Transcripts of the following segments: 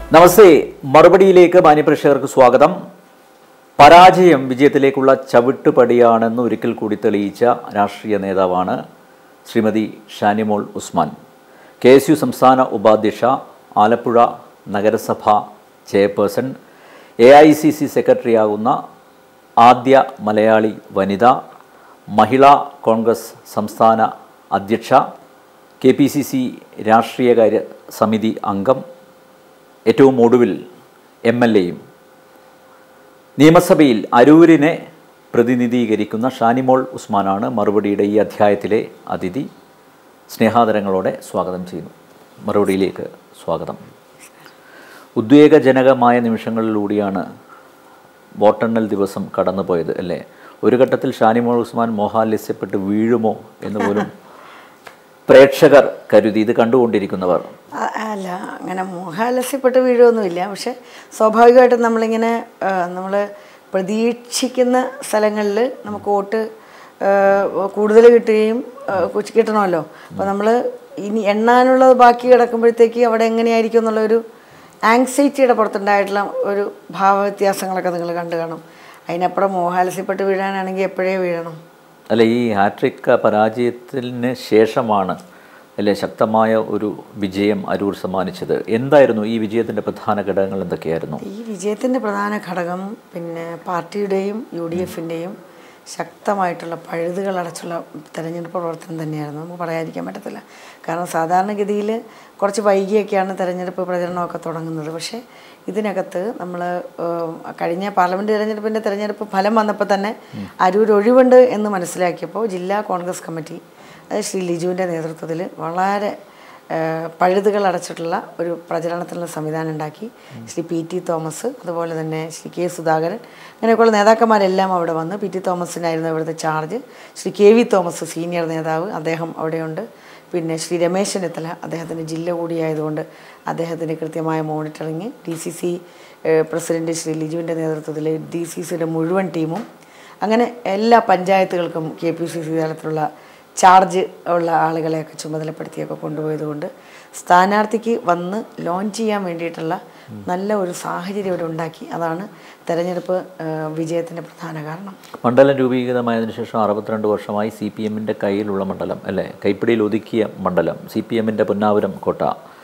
നമസ്തേ മറുപടിയിലേക്ക് മാന്യപ്രേക്ഷകർക്ക് സ്വാഗതം പരാജയം വിജയത്തിലേക്കുള്ള ചവിട്ടുപടിയാണെന്ന് ഒരിക്കൽ കൂടി തെളിയിച്ച രാഷ്ട്രീയ നേതാവാണ് Shrimati Shanimol Usman K S U സംസ്ഥാന ഉപാധ്യക്ഷ ആലപ്പുഴ നഗരസഭ chairperson A I C C സെക്രട്ടറിയാകുന്ന ആദ്യ മലയാളി വനിത മഹിളാ കോൺഗ്രസ് സംസ്ഥാന അധ്യക്ഷ കെ പി സി സി രാഷ്ട്രീയകാര്യ സമിതി അംഗം ഏറ്റവും ഒടുവിൽ എം എൽ എയും നിയമസഭയിൽ അരൂരിനെ പ്രതിനിധീകരിക്കുന്ന ഷാനിമോൾ ഉസ്മാനാണ് മറുപടിയുടെ ഈ അധ്യായത്തിലെ അതിഥി സ്നേഹാദരങ്ങളോടെ സ്വാഗതം ചെയ്യുന്നു മറുപടിയിലേക്ക് സ്വാഗതം ഉദ്വേഗജനകമായ നിമിഷങ്ങളിലൂടെയാണ് വോട്ടെണ്ണൽ ദിവസം കടന്നുപോയത് അല്ലേ ഒരു ഘട്ടത്തിൽ ഷാനിമോൾ ഉസ്മാൻ മോഹാലസ്യപ്പെട്ട് വീഴുമോ എന്ന് പോലും പ്രേക്ഷകർ കരുതി ഇത് കണ്ടുകൊണ്ടിരിക്കുന്നവർ അ- അല്ല അങ്ങനെ മോഹാലസ്യപ്പെട്ട് വീഴുമൊന്നുമില്ല പക്ഷെ സ്വാഭാവികമായിട്ടും നമ്മളിങ്ങനെ നമ്മൾ പ്രതീക്ഷിക്കുന്ന സ്ഥലങ്ങളിൽ നമുക്ക് വോട്ട് കൂടുതൽ കിട്ടുകയും ആ, കുച്ച് കിട്ടണമല്ലോ അപ്പോൾ നമ്മൾ ഇനി എണ്ണാനുള്ളത് ബാക്കി കിടക്കുമ്പോഴത്തേക്ക് അവിടെ എങ്ങനെയായിരിക്കും എന്നുള്ളൊരു ആങ്സൈറ്റിയുടെ പുറത്തുണ്ടായിട്ടുള്ള ഒരു ഭാവവ്യത്യാസങ്ങളൊക്കെ നിങ്ങൾ കണ്ടു കാണും അതിനപ്പുറം മോഹാലസ്യപ്പെട്ട് വീഴാനാണെങ്കിൽ എപ്പോഴേ വീഴണം അല്ല ഈ ഹാട്രിക് പരാജയത്തിന് ശേഷമാണ് അല്ലെ ശക്തമായ ഒരു വിജയം അരൂർ സമ്മാനിച്ചത് എന്തായിരുന്നു ഈ വിജയത്തിൻ്റെ പ്രധാന ഘടകങ്ങൾ എന്തൊക്കെയായിരുന്നു ഈ വിജയത്തിൻ്റെ പ്രധാന ഘടകം പിന്നെ പാർട്ടിയുടെയും യു ഡി എഫിൻ്റെയും ശക്തമായിട്ടുള്ള പഴുതുകളടച്ചുള്ള തെരഞ്ഞെടുപ്പ് പ്രവർത്തനം തന്നെയായിരുന്നു നമുക്ക് പറയാതിരിക്കാൻ പറ്റത്തില്ല കാരണം സാധാരണഗതിയിൽ കുറച്ച് വൈകിയൊക്കെയാണ് തെരഞ്ഞെടുപ്പ് പ്രചരണമൊക്കെ തുടങ്ങുന്നത് പക്ഷേ ഇതിനകത്ത് നമ്മൾ കഴിഞ്ഞ പാർലമെൻറ്റ് തെരഞ്ഞെടുപ്പിൻ്റെ തെരഞ്ഞെടുപ്പ് ഫലം വന്നപ്പോൾ തന്നെ അരൂർ ഒഴിവുണ്ട് എന്ന് മനസ്സിലാക്കിയപ്പോൾ ജില്ലാ കോൺഗ്രസ് കമ്മിറ്റി അത് ശ്രീ ലിജുവിൻ്റെ നേതൃത്വത്തിൽ വളരെ ഏഹ് പഴുതുകൾ അടച്ചിട്ടുള്ള ഒരു പ്രചരണത്തിനുള്ള സംവിധാനം ഉണ്ടാക്കി ശ്രീ പി ടി തോമസ് അതുപോലെ തന്നെ ശ്രീ കെ സുധാകരൻ അങ്ങനെയൊക്കെയുള്ള നേതാക്കന്മാരെല്ലാം അവിടെ വന്ന് പി ടി തോമസിനായിരുന്നു ഇവിടുത്തെ charge Shri K V Thomas senior നേതാവ് അദ്ദേഹം അവിടെയുണ്ട് പിന്നെ ശ്രീ രമേശ് ചെന്നിത്തല അദ്ദേഹത്തിൻ്റെ ജില്ല കൂടിയായതുകൊണ്ട് അദ്ദേഹത്തിന് കൃത്യമായ monitoring D C C president Shri ലിജുവിൻ്റെ നേതൃത്വത്തിൽ ഡി സി സിയുടെ മുഴുവൻ ടീമും അങ്ങനെ എല്ലാ പഞ്ചായത്തുകൾക്കും കെ പി സി സി തലത്തിലുള്ള ചാർജ് ഉള്ള ആളുകളെയൊക്കെ ചുമതലപ്പെടുത്തിയൊക്കെ കൊണ്ടുപോയതുകൊണ്ട് സ്ഥാനാർത്ഥിക്ക് വന്ന് ലോഞ്ച് ചെയ്യാൻ വേണ്ടിയിട്ടുള്ള നല്ല ഒരു സാഹചര്യം ഇവിടെ ഉണ്ടാക്കി അതാണ് തെരഞ്ഞെടുപ്പ് വിജയത്തിൻ്റെ പ്രധാന കാരണം മണ്ഡലം രൂപീകൃതമായതിനു ശേഷം അറുപത്തിരണ്ട് വർഷമായി സി പി എമ്മിൻ്റെ കയ്യിലുള്ള മണ്ഡലം അല്ലേ കൈപ്പിടിയിൽ ഒതുക്കിയ മണ്ഡലം സി പി എമ്മിൻ്റെ പൊന്നാപുരം കോട്ട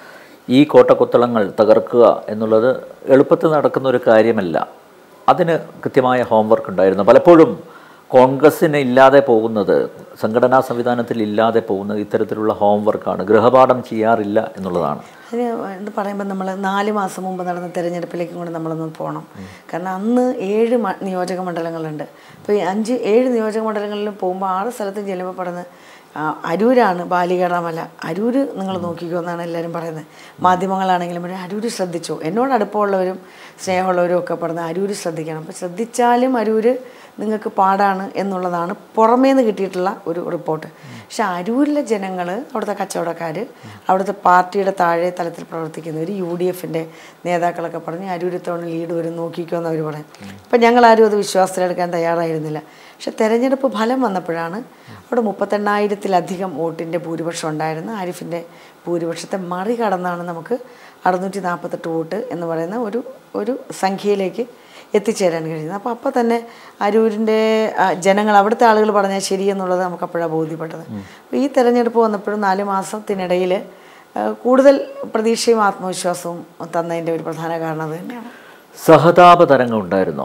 ഈ കോട്ടക്കൊത്തളങ്ങൾ തകർക്കുക എന്നുള്ളത് എളുപ്പത്തിൽ നടക്കുന്ന ഒരു കാര്യമല്ല അതിന് കൃത്യമായ ഹോംവർക്ക് ഉണ്ടായിരുന്നു പലപ്പോഴും കോൺഗ്രസ്സിന് ഇല്ലാതെ പോകുന്നത് സംഘടനാ സംവിധാനത്തിൽ ഇല്ലാതെ പോകുന്നത് ഇത്തരത്തിലുള്ള ഹോംവർക്കാണ് ഗൃഹപാഠം ചെയ്യാറില്ല എന്നുള്ളതാണ് അതിന് എന്ന് പറയുമ്പോൾ നമ്മൾ നാല് മാസം മുമ്പ് നടന്ന തെരഞ്ഞെടുപ്പിലേക്കും കൂടെ നമ്മളൊന്ന് പോകണം കാരണം അന്ന് ഏഴ് മ- നിയോജക മണ്ഡലങ്ങളുണ്ട് അപ്പോൾ ഈ അഞ്ച് ഏഴ് നിയോജക മണ്ഡലങ്ങളിലും പോകുമ്പോൾ ആറ് സ്ഥലത്തും ചെല്ലുമ്പോൾ പറയുന്നത് ആ, അരൂരാണ് ബാലികേറാമല അരൂര് നിങ്ങൾ നോക്കിക്കോ എന്നാണ് എല്ലാവരും പറയുന്നത് മാധ്യമങ്ങളാണെങ്കിലും പറയും അരൂര് ശ്രദ്ധിച്ചോ എന്നോട് അടുപ്പമുള്ളവരും സ്നേഹമുള്ളവരും ഒക്കെ പറഞ്ഞത് അരൂര് ശ്രദ്ധിക്കണം അപ്പോൾ ശ്രദ്ധിച്ചാലും അരൂര് നിങ്ങൾക്ക് പാടാണ് എന്നുള്ളതാണ് പുറമേ നിന്ന് കിട്ടിയിട്ടുള്ള ഒരു റിപ്പോർട്ട് പക്ഷെ അരൂരിലെ ജനങ്ങൾ അവിടുത്തെ കച്ചവടക്കാർ അവിടുത്തെ പാർട്ടിയുടെ താഴെ തലത്തിൽ പ്രവർത്തിക്കുന്നവർ യു ഡി എഫിൻ്റെ നേതാക്കളൊക്കെ പറഞ്ഞ് അരൂർ തവണ ലീഡ് വരും നോക്കിക്കോ എന്ന് അവർ പറയും അപ്പം ഞങ്ങൾ ആരും അത് വിശ്വാസത്തിലെടുക്കാൻ തയ്യാറായിരുന്നില്ല പക്ഷെ തെരഞ്ഞെടുപ്പ് ഫലം വന്നപ്പോഴാണ് അവിടെ മുപ്പത്തെണ്ണായിരത്തിലധികം വോട്ടിൻ്റെ ഭൂരിപക്ഷം ഉണ്ടായിരുന്നു ആരിഫിൻ്റെ ഭൂരിപക്ഷത്തെ മറികടന്നാണ് നമുക്ക് അറുന്നൂറ്റി നാൽപ്പത്തെട്ട് വോട്ട് എന്ന് പറയുന്ന ഒരു ഒരു സംഖ്യയിലേക്ക് എത്തിച്ചേരാൻ കഴിയുന്നത് അപ്പോൾ അപ്പോൾ തന്നെ അരൂരിൻ്റെ ആ, ജനങ്ങൾ അവിടുത്തെ ആളുകൾ പറഞ്ഞാൽ ശരിയെന്നുള്ളത് നമുക്ക് അപ്പോഴാണ് ബോധ്യപ്പെട്ടത് അപ്പോൾ ഈ തെരഞ്ഞെടുപ്പ് വന്നപ്പോഴും നാല് മാസത്തിനിടയിൽ ആ, കൂടുതൽ പ്രതീക്ഷയും ആത്മവിശ്വാസവും തന്നതിൻ്റെ ഒരു പ്രധാന കാരണം അത് തന്നെയാണ് സഹതാപ തരംഗം ഉണ്ടായിരുന്നോ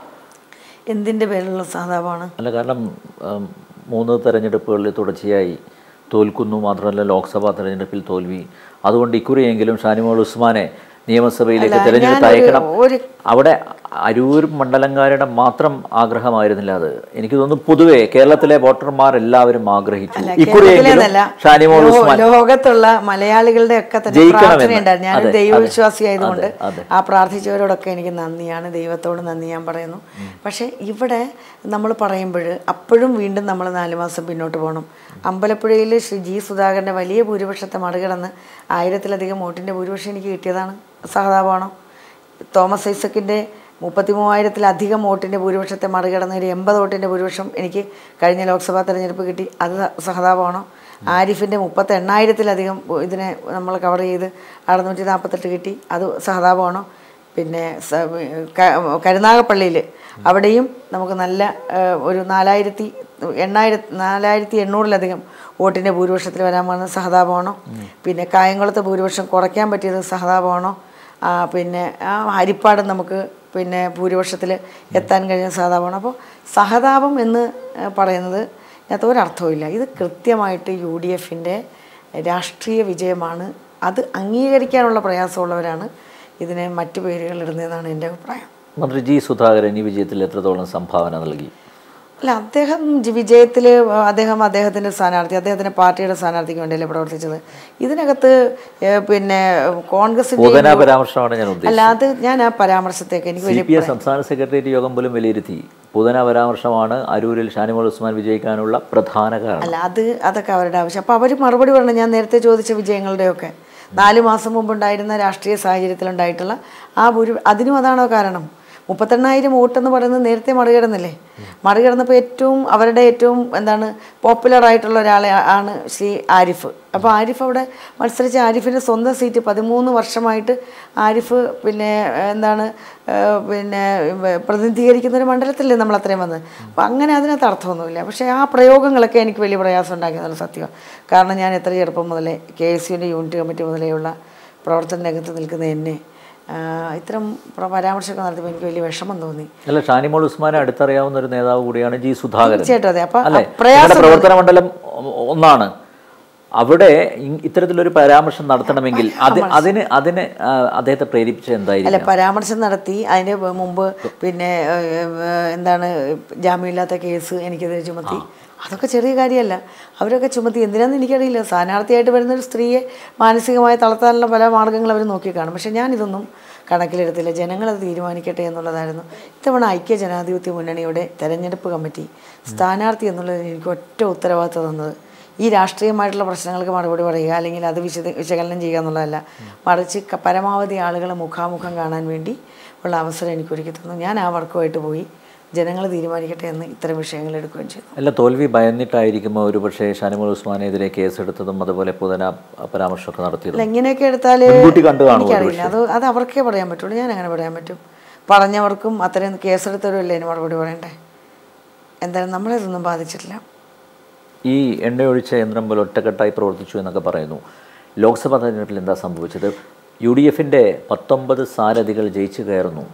എന്തിൻ്റെ പേരിലുള്ള സഹതാപമാണ് അല്ല കാരണം ഉം, മൂന്ന് തെരഞ്ഞെടുപ്പുകളിൽ തുടർച്ചയായി തോൽക്കുന്നു മാത്രമല്ല ലോക്സഭാ തെരഞ്ഞെടുപ്പിൽ തോൽവി അതുകൊണ്ട് ഇക്കുറിയെങ്കിലും ഷാനിമോൾ ഉസ്മാനെ നിയമസഭയിലേക്ക് അല്ല, തിരഞ്ഞെടുത്ത് ഞാനൊരു- അയക്കണം ഒരു അവിടെ അരൂർ മണ്ഡലംകാരുടെ മാത്രം ആഗ്രഹമായിരുന്നില്ല അത് എനിക്ക് തോന്നുന്നു പൊതുവെ കേരളത്തിലെ വോട്ടർമാരെല്ലാവരും ആഗ്രഹിച്ചു അല്ല, ഇക്കുറിയെങ്കിലും കേരളത്തിലെന്നല്ല, ഷാനിമോൾ ലോ- ഉസ്മാൻ ലോകത്തുള്ള മലയാളികളുടെ ഒക്കെ തന്നെ ജയിക്കണമെന്ന്. പ്രാർത്ഥനയുണ്ടായിരുന്നു ഞാനും അതെ, ദൈവവിശ്വാസി ആയതുകൊണ്ട് അതെ, അതെ. ആ പ്രാർത്ഥിച്ചവരോടൊക്കെ എനിക്ക് നന്ദിയാണ് ദൈവത്തോട് നന്ദി ഞാൻ പറയുന്നു പക്ഷേ ഇവിടെ നമ്മൾ പറയുമ്പോൾ അപ്പോഴും വീണ്ടും നമ്മൾ നാല് മാസം പിന്നോട്ട് പോകണം അമ്പലപ്പുഴയിൽ ശ്രീ ജി സുധാകരൻ്റെ വലിയ ഭൂരിപക്ഷത്തെ മറികടന്ന് ആയിരത്തിലധികം വോട്ടിൻ്റെ ഭൂരിപക്ഷം എനിക്ക് കിട്ടിയതാണ് സഹതാപമാണോ തോമസ് ഐസക്കിൻ്റെ മുപ്പത്തി മൂവായിരത്തിലധികം വോട്ടിൻ്റെ ഭൂരിപക്ഷത്തെ മറികടന്ന് ഒരു എൺപത് വോട്ടിൻ്റെ ഭൂരിപക്ഷം എനിക്ക് കഴിഞ്ഞ ലോക്സഭാ തെരഞ്ഞെടുപ്പ് കിട്ടി അത് സഹതാപമാണോ ആരിഫിൻ്റെ മുപ്പത്തി എണ്ണായിരത്തിലധികം ഇതിനെ നമ്മൾ കവർ ചെയ്ത് അറുന്നൂറ്റി നാൽപ്പത്തെട്ട് കിട്ടി അത് സഹതാപമാണോ പിന്നെ സ- ക- കരുനാഗപ്പള്ളിയിൽ അവിടെയും നമുക്ക് നല്ല ഏഹ്, ഒരു നാലായിരത്തി എണ്ണായിരത്തി നാലായിരത്തി എണ്ണൂറിലധികം വോട്ടിൻ്റെ ഭൂരിപക്ഷത്തിൽ വരാൻ പോകുന്നത് സഹതാപമാണോ പിന്നെ കായംകുളത്തെ ഭൂരിപക്ഷം കുറയ്ക്കാൻ പറ്റിയത് സഹതാപമാണോ ആ, പിന്നെ ആ ഹരിപ്പാട് നമുക്ക് പിന്നെ ഭൂരിപക്ഷത്തിൽ എത്താൻ കഴിഞ്ഞ സഹതാപമാണ് അപ്പോൾ സഹതാപം എന്ന് ഏഹ്, പറയുന്നത് ഇതിനകത്ത് ഒരർത്ഥവുമില്ല ഇത് കൃത്യമായിട്ട് യു ഡി എഫിൻ്റെ രാഷ്ട്രീയ വിജയമാണ് അത് അംഗീകരിക്കാനുള്ള പ്രയാസമുള്ളവരാണ് ഇതിനെ മറ്റു പേരുകൾ ഇടുന്നതെന്നാണ് എൻ്റെ അഭിപ്രായം മന്ത്രി ജി സുധാകരൻ ഈ വിജയത്തിൽ എത്രത്തോളം സംഭാവന നൽകി അല്ല അദ്ദേഹം വിജയത്തിൽ അദ്ദേഹം അദ്ദേഹത്തിൻ്റെ സ്ഥാനാർത്ഥി അദ്ദേഹത്തിൻ്റെ പാർട്ടിയുടെ സ്ഥാനാർത്ഥിക്ക് വേണ്ടിയല്ലേ പ്രവർത്തിച്ചത് ഇതിനകത്ത് ഏഹ്, പിന്നെ കോൺഗ്രസിൻ്റെ പൊതുന പരാമർശമാണ് ഞാൻ ഉദ്ദേശിച്ചത് അല്ല അത് ഞാൻ ആ പരാമർശത്തേക്ക് എനിക്ക് സി വലിയ പി എം സംസ്ഥാന സെക്രട്ടേറിയറ്റ് യോഗം പോലും വിലയിരുത്തി പൊതുന പരാമർശമാണ് അരൂരിൽ ഷാനിമോൾ ഉസ്മാൻ വിജയിക്കാനുള്ള പ്രധാന കാരണം അല്ല അത് അതൊക്കെ അവരുടെ ആവശ്യം അപ്പോൾ അവർ മറുപടി പറഞ്ഞു ഞാൻ നേരത്തെ ചോദിച്ച വിജയങ്ങളുടെയൊക്കെ നാല് മാസം മുമ്പുണ്ടായിരുന്ന രാഷ്ട്രീയ സാഹചര്യത്തിലുണ്ടായിട്ടുള്ള ആ ഭൂരി അതിനും അതാണോ കാരണം മുപ്പത്തെണ്ണായിരം വോട്ടെന്ന് പറയുന്നത് നേരത്തെ മറികടന്നില്ലേ മറികടന്നപ്പോൾ ഏറ്റവും അവരുടെ ഏറ്റവും എന്താണ് പോപ്പുലർ ആയിട്ടുള്ള ഒരാളെ ആണ് ശ്രീ ആരിഫ് അപ്പോൾ ആരിഫ് അവിടെ മത്സരിച്ച ആരിഫിൻ്റെ സ്വന്തം സീറ്റ് പതിമൂന്ന് വർഷമായിട്ട് ആരിഫ് പിന്നെ ഏഹ്, എന്താണ് ഏഹ്, പിന്നെ വ- പ്രതിനിധീകരിക്കുന്ന ഒരു മണ്ഡലത്തിലല്ലേ നമ്മൾ അത്രയും വന്നത് അപ്പോൾ അങ്ങനെ അതിനകത്ത് അർത്ഥമൊന്നുമില്ല പക്ഷേ ആ പ്രയോഗങ്ങളൊക്കെ എനിക്ക് വലിയ പ്രയാസം ഉണ്ടാക്കിയെന്നുള്ള സത്യമാണ് കാരണം ഞാൻ എത്ര ചെറുപ്പം മുതലേ കെ എസ് യുവിൻ്റെ യൂണിറ്റ് കമ്മിറ്റി മുതലെയുള്ള പ്രവർത്തന രംഗത്ത് നിൽക്കുന്ന എന്നെ ആ, ഇത്തരം പ്ര- പരാമർശമൊക്കെ നടത്തിയപ്പോൾ എനിക്ക് വലിയ വിഷമം തോന്നി അല്ല ഷാനിമോൾ ഉസ്മാനെ അടുത്തറിയാവുന്ന ഒരു നേതാവ് കൂടിയാണ് ജി സുധാകരൻ തീർച്ചയായിട്ടും അതെ അപ്പോൾ അല്ലെ പ്രയാസം നിങ്ങളുടെ പ്രവർത്തന മണ്ഡലം ഒ- ഒന്നാണ് അവിടെ ഇ- ഇത്തരത്തിലൊരു പരാമർശം നടത്തണമെങ്കിൽ അത് അതിന് അതിന് ആ, അദ്ദേഹത്തെ പ്രേരിപ്പിച്ച അല്ല എന്തായിരിക്കും പരാമർശം നടത്തി അതിന് മുമ്പ് പിന്നെ ഏഹ്, ഏഹ്, എന്താണ് ജാമ്യമില്ലാത്ത കേസ് എനിക്കെതിരെ ചുമത്തി അതൊക്കെ ചെറിയ കാര്യമല്ല അവരൊക്കെ ചുമത്തി എന്തിനാന്ന് എനിക്കറിയില്ല സ്ഥാനാർത്ഥിയായിട്ട് വരുന്ന ഒരു സ്ത്രീയെ മാനസികമായി തളർത്താനുള്ള പല മാർഗ്ഗങ്ങൾ അവർ നോക്കി കാണും പക്ഷേ ഞാനിതൊന്നും കണക്കിലെടുത്തില്ല ജനങ്ങളത് തീരുമാനിക്കട്ടെ എന്നുള്ളതായിരുന്നു ഇത്തവണ ഐക്യ ജനാധിപത്യ മുന്നണിയുടെ തെരഞ്ഞെടുപ്പ് കമ്മിറ്റി സ്ഥാനാർത്ഥി എന്നുള്ളതിന് എനിക്ക് ഒറ്റ ഉത്തരവാദിത്വം തന്നത് ഈ രാഷ്ട്രീയമായിട്ടുള്ള പ്രശ്നങ്ങൾക്ക് മറുപടി പറയുക അല്ലെങ്കിൽ അത് വിശദ വിശകലനം ചെയ്യുക എന്നുള്ളതല്ല മറിച്ച് ക- പരമാവധി ആളുകളെ മുഖാമുഖം കാണാൻ വേണ്ടി ഉള്ള അവസരം എനിക്ക് ഒരുക്കി തന്നു ഞാൻ ആ വർക്കുമായിട്ട് പോയി ജനങ്ങൾ തീരുമാനിക്കട്ടെ എന്ന് ഇത്തരം വിഷയങ്ങൾ എടുക്കുകയും ചെയ്തു അല്ല തോൽവി ഭയന്നിട്ടായിരിക്കുമോ ഒരു പക്ഷേ ഷാനിമോൾ ഉസ്മാനെതിരെ കേസെടുത്തതും അതുപോലെ പൊതുന പരാമർശമൊക്കെ നടത്തിയതും അല്ല ഇങ്ങനെയൊക്കെ എടുത്താൽ മുൻകൂട്ടി കണ്ടു കാണുമോ എനിക്കറിയില്ല അത് അത് അവർക്കേ പറയാൻ പറ്റുള്ളൂ ഞാൻ അങ്ങനെ പറയാൻ പറ്റും പറഞ്ഞവർക്കും അത്രയും കേസെടുത്തവരും അല്ലേ അതിന് മറുപടി പറയണ്ടേ എന്തായാലും നമ്മളെ ഇതൊന്നും ബാധിച്ചിട്ടില്ല ഈ എണ്ണയൊഴിച്ച യന്ത്രം പോലെ ഒറ്റക്കെട്ടായി പ്രവർത്തിച്ചു എന്നൊക്കെ പറയുന്നു ലോക്സഭാ തെരഞ്ഞെടുപ്പിൽ എന്താ സംഭവിച്ചത് യു ഡി എഫിൻ്റെ പത്തൊമ്പത് സാരഥികൾ ജയിച്ചു കയറുന്നു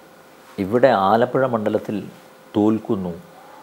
ഇവിടെ ആലപ്പുഴ മണ്ഡലത്തിൽ തോൽക്കുന്നു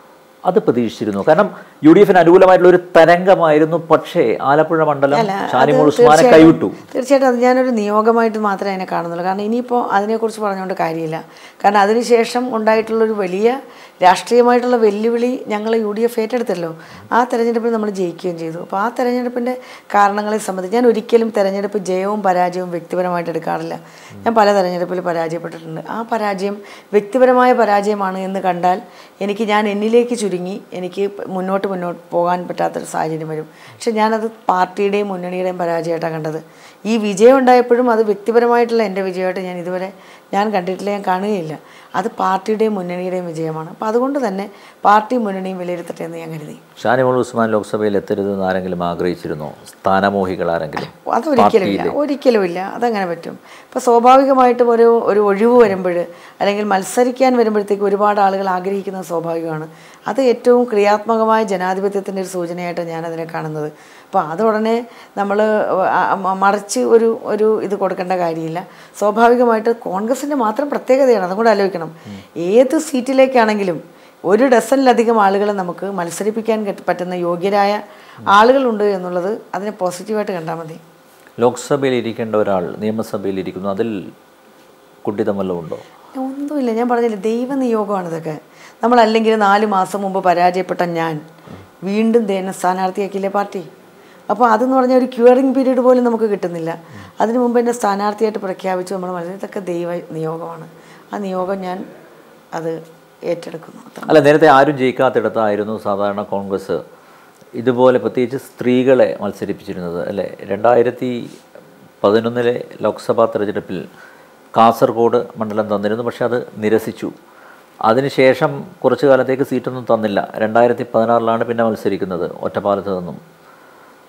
അത് പ്രതീക്ഷിച്ചിരുന്നു കാരണം യു ഡി എഫിന് അനുകൂലമായിട്ടുള്ള ഒരു തരംഗമായിരുന്നു പക്ഷേ ആലപ്പുഴ മണ്ഡലം അല്ല, അത് ഷാനിമോൾ ഉസ്മാനെ തീർച്ചയായിട്ടും- കൈവിട്ടു തീർച്ചയായിട്ടും അത് ഞാനൊരു നിയോഗമായിട്ട് മാത്രമേ അതിനെ കാണുന്നുള്ളൂ കാരണം ഇനിയിപ്പോൾ അതിനെക്കുറിച്ച് പറഞ്ഞുകൊണ്ട് കാര്യമില്ല കാരണം അതിനുശേഷം ഉണ്ടായിട്ടുള്ളൊരു വലിയ രാഷ്ട്രീയമായിട്ടുള്ള വെല്ലുവിളി ഞങ്ങൾ യു ഡി എഫ് ഏറ്റെടുത്തല്ലോ ആ തെരഞ്ഞെടുപ്പിൽ നമ്മൾ ജയിക്കുകയും ചെയ്തു അപ്പോൾ ആ തെരഞ്ഞെടുപ്പിൻ്റെ കാരണങ്ങളെ സംബന്ധിച്ച് ഞാൻ ഒരിക്കലും തെരഞ്ഞെടുപ്പ് ജയവും പരാജയവും വ്യക്തിപരമായിട്ട് എടുക്കാറില്ല ഞാൻ പല തെരഞ്ഞെടുപ്പിൽ പരാജയപ്പെട്ടിട്ടുണ്ട് ആ പരാജയം വ്യക്തിപരമായ പരാജയമാണ് എന്ന് കണ്ടാൽ എനിക്ക് ഞാൻ എന്നിലേക്ക് ചുരുങ്ങി എനിക്ക് മുന്നോട്ട് മുന്നോട്ട് പോകാൻ പറ്റാത്തൊരു സാഹചര്യം വരും പക്ഷെ ഞാനത് പാർട്ടിയുടെയും മുന്നണിയുടെയും പരാജയമായിട്ടാണ് കണ്ടത് ഈ വിജയം ഉണ്ടായപ്പോഴും അത് വ്യക്തിപരമായിട്ടുള്ള എൻ്റെ വിജയമായിട്ട് ഞാൻ ഇതുവരെ ഞാൻ കണ്ടിട്ടില്ല ഞാൻ കാണുകയില്ല അത് പാർട്ടിയുടെയും മുന്നണിയുടെയും വിജയമാണ് അപ്പോൾ അതുകൊണ്ട് തന്നെ പാർട്ടി മുന്നണിയും വിലയിരുത്തട്ടെ എന്ന് ഞാൻ കരുതി ഷാനിമോൾ ഉസ്മാൻ ലോക്സഭയിൽ എത്തരുതെന്ന് ആരെങ്കിലും ആഗ്രഹിച്ചിരുന്നോ സ്ഥാനമോഹികൾ ആരെങ്കിലും അതൊരിക്കലും ഇല്ല ഒരിക്കലും ഇല്ല അതങ്ങനെ പറ്റും ഇപ്പോൾ സ്വാഭാവികമായിട്ടും ഒരു ഒരു ഒഴിവ് വരുമ്പോൾ അല്ലെങ്കിൽ മത്സരിക്കാൻ വരുമ്പോഴത്തേക്ക് ഒരുപാട് ആളുകൾ ആഗ്രഹിക്കുന്നത് സ്വാഭാവികമാണ് അത് ഏറ്റവും ക്രിയാത്മകമായ ജനാധിപത്യത്തിൻ്റെ ഒരു സൂചനയായിട്ട് ഞാനതിനെ കാണുന്നത് അപ്പോൾ അത് ഉടനെ നമ്മൾ മറിച്ച് ഒരു ഒരു ഇത് കൊടുക്കേണ്ട കാര്യമില്ല സ്വാഭാവികമായിട്ട് കോൺഗ്രസിൻ്റെ മാത്രം പ്രത്യേകതയാണ് അതും കൂടെ ആലോചിക്കണം ഏത് സീറ്റിലേക്കാണെങ്കിലും ഒരു ഡസനിലധികം ആളുകളെ നമുക്ക് മത്സരിപ്പിക്കാൻ കെട്ട് പറ്റുന്ന യോഗ്യരായ ആളുകളുണ്ട് എന്നുള്ളത് അതിനെ പോസിറ്റീവായിട്ട് കണ്ടാൽ മതി ലോക്സഭയിൽ ഇരിക്കേണ്ട ഒരാൾ നിയമസഭയിൽ ഇരിക്കുന്നു അതിൽ കുട്ടിത്തം വല്ലതും ഉണ്ടോ ഒന്നുമില്ല ഞാൻ പറഞ്ഞില്ല ദൈവനിയോഗമാണ് ഇതൊക്കെ നമ്മളല്ലെങ്കിൽ നാല് മാസം മുമ്പ് പരാജയപ്പെട്ട ഞാൻ വീണ്ടും ദേന സ്ഥാനാർത്ഥിയാക്കിയില്ലേ പാർട്ടി അപ്പോൾ അതെന്ന് പറഞ്ഞാൽ ഒരു ക്യൂറിങ് പീരീഡ് പോലും നമുക്ക് കിട്ടുന്നില്ല അതിനു മുമ്പ് എന്നെ സ്ഥാനാർത്ഥിയായിട്ട് പ്രഖ്യാപിച്ചു നമ്മൾ വളരെ ഇതൊക്കെ ദൈവ നിയോഗമാണ് ആ നിയോഗം ഞാൻ അത് ഏറ്റെടുക്കുന്നു അത്ര അല്ല നേരത്തെ ആരും ജയിക്കാത്തിടത്തായിരുന്നു സാധാരണ കോൺഗ്രസ് ഇതുപോലെ പ്രത്യേകിച്ച് സ്ത്രീകളെ മത്സരിപ്പിച്ചിരുന്നത് അല്ലേ രണ്ടായിരത്തി പതിനൊന്നിലെ ലോക്സഭാ തെരഞ്ഞെടുപ്പിൽ കാസർഗോഡ് മണ്ഡലം തന്നിരുന്നു പക്ഷെ അത് നിരസിച്ചു അതിനുശേഷം കുറച്ചു കാലത്തേക്ക് സീറ്റൊന്നും തന്നില്ല രണ്ടായിരത്തി പതിനാറിലാണ് പിന്നെ മത്സരിക്കുന്നത് ഒറ്റപ്പാലത്ത് നിന്നും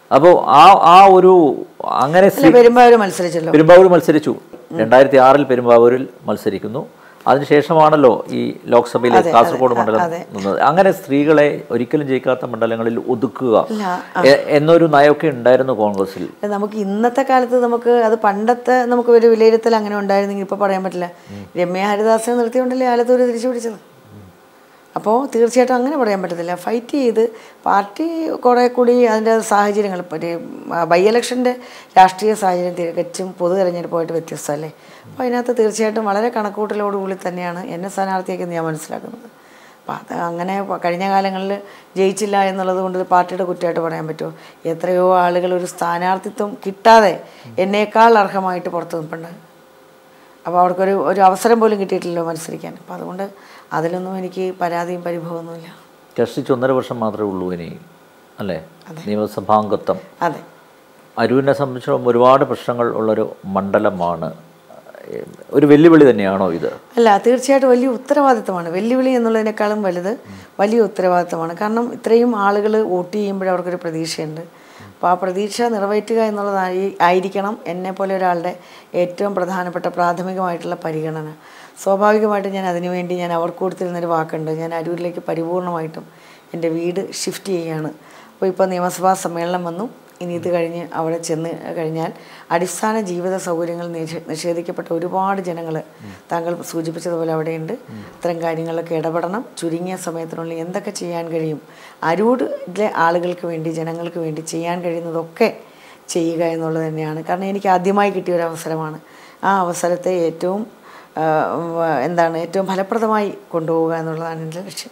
അപ്പോൾ ആ ആ ഒരു അങ്ങനെ അല്ല പെരുമ്പാവൂർ മത്സരിച്ചല്ലോ പെരുമ്പാവൂർ മത്സരിച്ചു രണ്ടായിരത്തി ആറിൽ പെരുമ്പാവൂരിൽ മത്സരിക്കുന്നു അതിനുശേഷമാണല്ലോ ഈ ലോക്സഭയിൽ കാസർഗോഡ് മണ്ഡലം നിന്നത് അങ്ങനെ സ്ത്രീകളെ ഒരിക്കലും ജയിക്കാത്ത മണ്ഡലങ്ങളിൽ ഒതുക്കുക എ- എന്നൊരു നയമൊക്കെ ഉണ്ടായിരുന്നു കോൺഗ്രസിൽ നമുക്ക് ഇന്നത്തെ കാലത്ത് നമുക്ക് അത് പണ്ടത്തെ നമുക്ക് ഒരു വിലയിരുത്തൽ അങ്ങനെ ഉണ്ടായിരുന്നെങ്കിൽ ഇപ്പോൾ പറയാൻ പറ്റില്ല രമ്യ ഹരിദാസിനെ നിർത്തിയോണ്ടല്ലേ ആലത്തൂർ തിരിച്ചു പിടിച്ചത് അപ്പോൾ തീർച്ചയായിട്ടും അങ്ങനെ പറയാൻ പറ്റത്തില്ല ഫൈറ്റ് ചെയ്ത് പാർട്ടി കുറേ കൂടി അതിൻ്റെ സാഹചര്യങ്ങൾ ഇപ്പോൾ ഒരു ബൈ ഇലക്ഷൻ്റെ രാഷ്ട്രീയ സാഹചര്യം തികച്ചും പൊതു തെരഞ്ഞെടുപ്പുമായിട്ട് വ്യത്യസ്തമല്ലേ അപ്പോൾ അതിനകത്ത് തീർച്ചയായിട്ടും വളരെ കണക്കൂട്ടലോടുകൂടി തന്നെയാണ് എന്നെ സ്ഥാനാർത്ഥിയാക്കി ഞാൻ മനസ്സിലാക്കുന്നത് അപ്പോൾ അത് അങ്ങനെ പ- കഴിഞ്ഞ കാലങ്ങളിൽ ജയിച്ചില്ല എന്നുള്ളത് കൊണ്ട് ഒരു പാർട്ടിയുടെ കുറ്റമായിട്ട് പറയാൻ പറ്റുമോ എത്രയോ ആളുകൾ ഒരു സ്ഥാനാർത്ഥിത്വം കിട്ടാതെ എന്നേക്കാൾ അർഹമായിട്ട് പുറത്ത് നിൽപ്പുണ്ട് അപ്പോൾ അവർക്കൊരു ഒരു അവസരം പോലും കിട്ടിയിട്ടില്ലല്ലോ മത്സരിക്കാൻ അപ്പോൾ അതുകൊണ്ട് അതിലൊന്നും എനിക്ക് പരാതിയും പരിഭവമൊന്നുമില്ല കഷ്ടിച്ച് ഒന്നര വർഷം മാത്രമേ ഉള്ളൂ ഇനി അല്ലേ നിയമസഭാംഗത്വം അതെ അരൂരിനെ സംബന്ധിച്ചിടത്തോളം ഒരുപാട് പ്രശ്നങ്ങൾ ഉള്ളൊരു മണ്ഡലമാണ് ഏ, ഒരു വെല്ലുവിളി തന്നെയാണോ ഇത് അല്ല തീർച്ചയായിട്ടും വലിയ ഉത്തരവാദിത്തമാണ് വെല്ലുവിളി എന്നുള്ളതിനേക്കാളും വലുത് വലിയ ഉത്തരവാദിത്തമാണ് കാരണം ഇത്രയും ആളുകൾ വോട്ട് ചെയ്യുമ്പോഴേ അവർക്കൊരു പ്രതീക്ഷയുണ്ട് അപ്പോൾ ആ പ്രതീക്ഷ നിറവേറ്റുക എന്നുള്ളതായി ആയിരിക്കണം എന്നെ പോലെ ഒരാളുടെ ഏറ്റവും പ്രധാനപ്പെട്ട പ്രാഥമികമായിട്ടുള്ള പരിഗണന സ്വാഭാവികമായിട്ടും ഞാൻ അതിനുവേണ്ടി ഞാൻ അവർക്ക് കൊടുത്തിരുന്നൊരു വാക്കുണ്ട് ഞാൻ അരൂരിലേക്ക് പരിപൂർണമായിട്ടും എൻ്റെ വീട് ഷിഫ്റ്റ് ചെയ്യുകയാണ് അപ്പോൾ ഇപ്പോൾ നിയമസഭാ സമ്മേളനം വന്നു ഇനി ഇത് കഴിഞ്ഞ് അവിടെ ചെന്ന് കഴിഞ്ഞാൽ അടിസ്ഥാന ജീവിത സൗകര്യങ്ങൾ നിഷേ- നിഷേധിക്കപ്പെട്ട ഒരുപാട് ജനങ്ങൾ താങ്കൾ സൂചിപ്പിച്ചതുപോലെ അവിടെയുണ്ട് ഇത്തരം കാര്യങ്ങളിലൊക്കെ ഇടപെടണം ചുരുങ്ങിയ സമയത്തിനുള്ളിൽ എന്തൊക്കെ ചെയ്യാൻ കഴിയും അരൂരിലെ ആളുകൾക്ക് വേണ്ടി ജനങ്ങൾക്ക് വേണ്ടി ചെയ്യാൻ കഴിയുന്നതൊക്കെ ചെയ്യുക എന്നുള്ളത് തന്നെയാണ് കാരണം എനിക്ക് ആദ്യമായി കിട്ടിയ ഒരു അവസരമാണ് ആ അവസരത്തെ ഏറ്റവും ആ, വ- എന്താണ് ഏറ്റവും ഫലപ്രദമായി കൊണ്ടുപോവുക എന്നുള്ളതാണ് എൻ്റെ ലക്ഷ്യം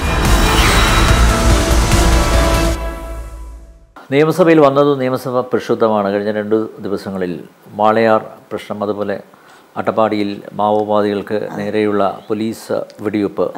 നിയമസഭയിൽ വന്നത് നിയമസഭ പ്രക്ഷുബ്ധമാണ് കഴിഞ്ഞ രണ്ട് ദിവസങ്ങളിൽ വാളയാർ പ്രശ്നം അതുപോലെ അട്ടപ്പാടിയിൽ മാവോവാദികൾക്ക് നേരെയുള്ള പോലീസ് വെടിവെപ്പ്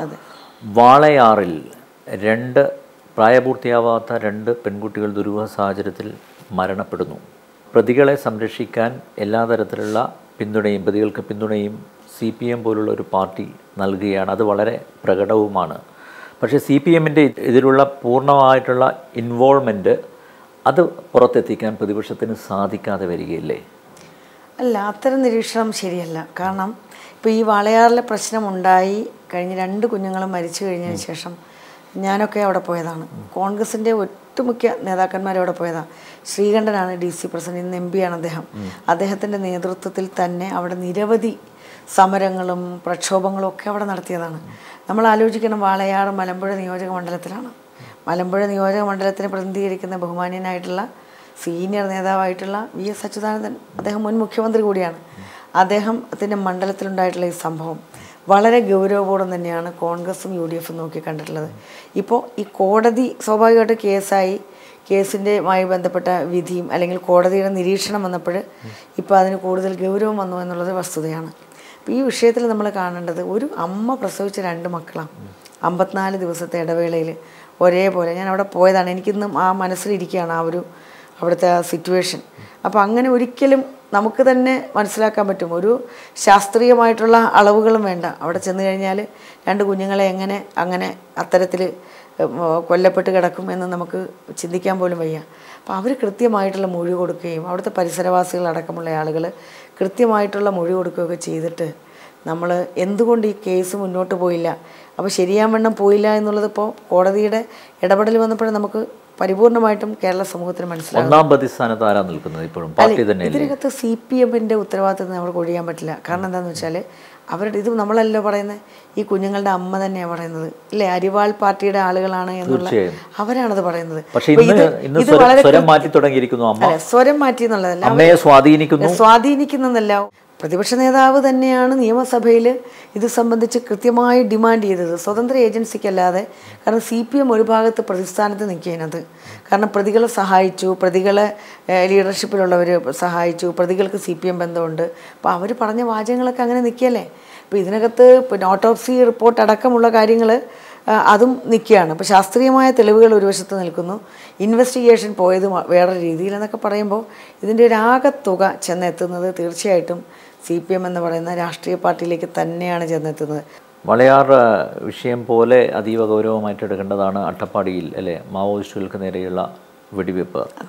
വാളയാറിൽ രണ്ട് പ്രായപൂർത്തിയാവാത്ത രണ്ട് പെൺകുട്ടികൾ ദുരൂഹ സാഹചര്യത്തിൽ മരണപ്പെടുന്നു പ്രതികളെ സംരക്ഷിക്കാൻ എല്ലാ തരത്തിലുള്ള പിന്തുണയും പ്രതികൾക്ക് പിന്തുണയും സി പി എം പോലുള്ള ഒരു പാർട്ടി നൽകുകയാണ് അത് വളരെ പ്രകടവുമാണ് പക്ഷേ സി പി എമ്മിൻ്റെ ഇതിലുള്ള പൂർണ്ണമായിട്ടുള്ള ഇൻവോൾവ്മെൻറ്റ് അത് പുറത്തെത്തിക്കാൻ പ്രതിപക്ഷത്തിന് സാധിക്കാതെ വരികയില്ലേ അല്ല അത്തരം നിരീക്ഷണം ശരിയല്ല കാരണം ഇപ്പോൾ ഈ വാളയാറിലെ പ്രശ്നം ഉണ്ടായി കഴിഞ്ഞ് രണ്ട് കുഞ്ഞുങ്ങളും മരിച്ചു കഴിഞ്ഞതിന് ശേഷം ഞാനൊക്കെ അവിടെ പോയതാണ് കോൺഗ്രസിൻ്റെ ഒട്ടുമുഖ്യ നേതാക്കന്മാർ അവിടെ പോയതാണ് ശ്രീകണ്ഠനാണ് ഡി സി പ്രസിഡന്റ് ഇന്ന് എം പിയാണ് അദ്ദേഹം അദ്ദേഹത്തിൻ്റെ നേതൃത്വത്തിൽ തന്നെ അവിടെ നിരവധി സമരങ്ങളും പ്രക്ഷോഭങ്ങളും ഒക്കെ അവിടെ നടത്തിയതാണ് നമ്മൾ ആലോചിക്കണം വാളയാർ മലമ്പുഴ നിയോജക മണ്ഡലത്തിലാണ് മലമ്പുഴ നിയോജക മണ്ഡലത്തിനെ പ്രതിനിധീകരിക്കുന്ന ബഹുമാന്യനായിട്ടുള്ള സീനിയർ നേതാവായിട്ടുള്ള വി എസ് അച്യുതാനന്ദൻ അദ്ദേഹം മുൻ മുഖ്യമന്ത്രി കൂടിയാണ് അദ്ദേഹത്തിൻ്റെ മണ്ഡലത്തിലുണ്ടായിട്ടുള്ള ഈ സംഭവം വളരെ ഗൗരവപൂർവ്വം തന്നെയാണ് കോൺഗ്രസും യു ഡി എഫും നോക്കി കണ്ടിട്ടുള്ളത് ഇപ്പോൾ ഈ കോടതി സ്വാഭാവികമായിട്ട് കേസായി കേസിൻ്റെമായി ബന്ധപ്പെട്ട വിധിയും അല്ലെങ്കിൽ കോടതിയുടെ നിരീക്ഷണം വന്നപ്പോൾ ഇപ്പോൾ അതിന് കൂടുതൽ ഗൗരവം വന്നു എന്നുള്ളത് വസ്തുതയാണ് അപ്പോൾ ഈ വിഷയത്തിൽ നമ്മൾ കാണേണ്ടത് ഒരു അമ്മ പ്രസവിച്ച രണ്ട് മക്കളാണ് അമ്പത്തിനാല് ദിവസത്തെ ഇടവേളയിൽ ഒരേപോലെ ഞാൻ അവിടെ പോയതാണ് എനിക്കിന്നും ആ മനസ്സിലിരിക്കുകയാണ് ആ ഒരു അവിടുത്തെ ആ സിറ്റുവേഷൻ അപ്പോൾ അങ്ങനെ ഒരിക്കലും നമുക്ക് തന്നെ മനസ്സിലാക്കാൻ പറ്റും ഒരു ശാസ്ത്രീയമായിട്ടുള്ള അളവുകളും വേണ്ട അവിടെ ചെന്ന് കഴിഞ്ഞാൽ രണ്ട് കുഞ്ഞുങ്ങളെ എങ്ങനെ അങ്ങനെ അത്തരത്തിൽ കൊല്ലപ്പെട്ട് കിടക്കും എന്ന് നമുക്ക് ചിന്തിക്കാൻ പോലും വയ്യ അപ്പോൾ അവർ കൃത്യമായിട്ടുള്ള മൊഴി കൊടുക്കുകയും അവിടുത്തെ പരിസരവാസികൾ അടക്കമുള്ള ആളുകൾ കൃത്യമായിട്ടുള്ള മൊഴി കൊടുക്കുകയൊക്കെ ചെയ്തിട്ട് നമ്മൾ എന്തുകൊണ്ട് ഈ കേസ് മുന്നോട്ട് പോയില്ല അപ്പോൾ ശരിയാവണ്ണം പോയില്ല എന്നുള്ളത് ഇപ്പോൾ കോടതിയുടെ ഇടപെടൽ വന്നപ്പോഴും നമുക്ക് പരിപൂർണമായിട്ടും കേരള സമൂഹത്തിന് മനസ്സിലാകും ഒന്നാം പ്രതിസ്ഥാനത്ത് ആരാ നിൽക്കുന്നത് ഇപ്പോഴും പാർട്ടി തന്നെയല്ലേ ഇതിനകത്ത് സി പി എമ്മിൻ്റെ ഉത്തരവാദിത്തം നമുക്ക് ഒഴിയാൻ പറ്റില്ല കാരണം എന്താണെന്ന് വെച്ചാൽ അവരുടെ ഇത് നമ്മളല്ലോ പറയുന്നത് ഈ കുഞ്ഞുങ്ങളുടെ അമ്മ തന്നെയാണ് പറയുന്നത് ഇല്ലേ അരിവാൾ പാർട്ടിയുടെ ആളുകളാണ് എന്നുള്ള തീർച്ചയായും. അവരാണത് പറയുന്നത് പക്ഷേ അപ്പോൾ ഇന്ന് ഇത് ഇന്ന് ഇത് സ്വരം വളരെ സ്വരം മാറ്റി തുടങ്ങിയിരിക്കുന്നു അമ്മ അല്ല സ്വരം മാറ്റി എന്നുള്ളതല്ല അമ്മയെ സ്വാധീനിക്കുന്നു സ്വാധീനിക്കുന്നതല്ല പ്രതിപക്ഷ നേതാവ് തന്നെയാണ് നിയമസഭയിൽ ഇത് സംബന്ധിച്ച് കൃത്യമായി ഡിമാൻഡ് ചെയ്തത് സ്വതന്ത്ര ഏജൻസിക്കല്ലാതെ കാരണം സി പി എം ഒരു ഭാഗത്ത് പ്രതിസ്ഥാനത്ത് നിൽക്കുന്നത് കാരണം പ്രതികളെ സഹായിച്ചു പ്രതികളെ ഏഹ്, ലീഡർഷിപ്പിലുള്ളവർ സഹായിച്ചു പ്രതികൾക്ക് സി പി എം ബന്ധമുണ്ട് അപ്പോൾ അവർ പറഞ്ഞ വാചകങ്ങളൊക്കെ അങ്ങനെ നിൽക്കുകയല്ലേ അപ്പോൾ ഇതിനകത്ത് പിന്നെ ഓട്ടോപ്സി റിപ്പോർട്ട് അടക്കമുള്ള കാര്യങ്ങൾ അതും നിൽക്കുകയാണ് അപ്പോൾ ശാസ്ത്രീയമായ തെളിവുകൾ ഒരു വശത്ത് നിൽക്കുന്നു ഇൻവെസ്റ്റിഗേഷൻ പോയത് മ- വേറെ രീതിയിൽ എന്നൊക്കെ പറയുമ്പോൾ ഇതിൻ്റെ ഒരു ആകത്തുക ചെന്നെത്തുന്നത് തീർച്ചയായിട്ടും സി പി എം എന്ന് പറയുന്ന രാഷ്ട്രീയ പാർട്ടിയിലേക്ക് തന്നെയാണ് ചെന്നെത്തുന്നത് വളയാർ ആ, വിഷയം പോലെ അതീവ ഗൗരവമായിട്ട് എടുക്കേണ്ടതാണ് അട്ടപ്പാടിയിൽ അല്ലേ മാവോയിസ്റ്റുകൾക്ക് നേരെയുള്ള വെടിവെപ്പ്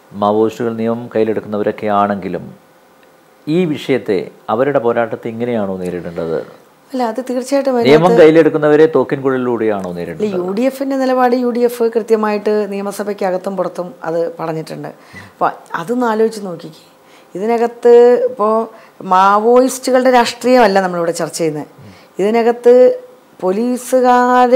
മാവോയിസ്റ്റുകൾ നിയമം കയ്യിലെടുക്കുന്നവരൊക്കെ ആണെങ്കിലും ഈ വിഷയത്തെ അവരുടെ പോരാട്ടത്തെ ഇങ്ങനെയാണോ നേരിടേണ്ടത് അല്ല അത് തീർച്ചയായിട്ടും നിയമം കയ്യിലെടുക്കുന്നവരെ തോക്കിൻകുഴലിലൂടെയാണോ നേരിടേണ്ടത് യു ഡി എഫിൻ്റെ നിലപാട് യു ഡി എഫ് കൃത്യമായിട്ട് നിയമസഭയ്ക്കകത്തും പുറത്തും അത് പറഞ്ഞിട്ടുണ്ട് അപ്പോൾ അതൊന്ന് ആലോചിച്ച് നോക്കിക്കേ ഇതിനകത്ത് ഇപ്പോൾ മാവോയിസ്റ്റുകളുടെ രാഷ്ട്രീയമല്ല നമ്മളിവിടെ ചർച്ച ചെയ്യുന്നത് ഇതിനകത്ത് പോലീസുകാർ